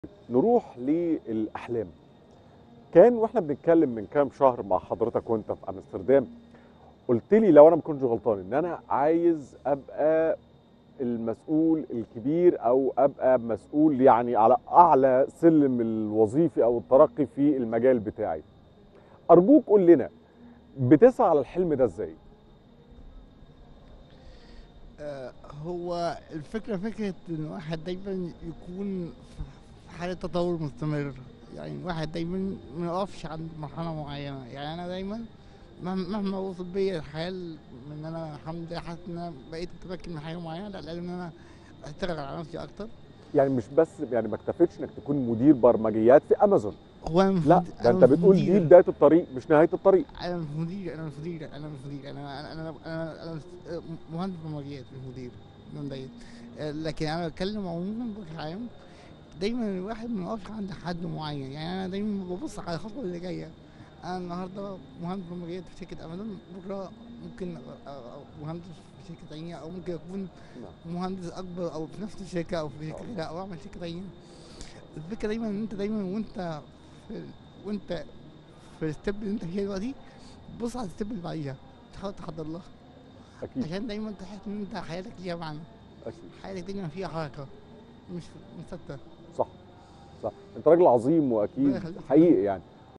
نروح للاحلام كان واحنا بنتكلم من كام شهر مع حضرتك وانت في امستردام قلت لي لو انا ما كنتش غلطان ان انا عايز ابقى المسؤول الكبير او ابقى مسؤول يعني على اعلى سلم الوظيفي او الترقي في المجال بتاعي ارجوك قول لنا بتسعى على الحلم ده ازاي آه، هو الفكرة فكرة إن الواحد دايما يكون في حالة تطور مستمر يعني الواحد دايما ما يقفش عند مرحلة معينة يعني أنا دايما مهما مهما وصل بيا الحال من إن أنا الحمد لله حاسس إن أنا بقيت متمكن من حاجة معينة لا لازم إن أنا أشتغل على نفسي أكتر يعني مش بس يعني ما اكتفيتش انك تكون مدير برمجيات في امازون هو أنا مش لا مدير- ده أنا انت مش بتقول دي مدير. بدايه الطريق مش نهايه الطريق انا مش مدير انا مش مدير انا مش مدير انا انا انا انا, أنا مهندس برمجيات مش مدير من بعيد آه، لكن انا بتكلم عموما بشكل عام دايما الواحد ما يقفش عند حد معين يعني انا دايما ببص على الخطوه اللي جايه انا النهارده مهندس برمجيات في شركه امازون بكره ممكن أبقى- أبقى مهندس في شركه تانية او ممكن اكون مهندس اكبر او في نفس الشركه او في شركه غيرها او اعمل شركه تانية الفكره دايما ان انت دايما وانت في وانت في الستيب اللي انت فيها دلوقتي بص على الستيب اللي بعديها تحاول تحضر لها اكيد عشان دايما تحس ان انت حياتك ليها معنى اكيد حياتك دايما فيها حركه مش مش ثابته صح صح انت راجل عظيم ربنا واكيد يخليك. حقيقي يعني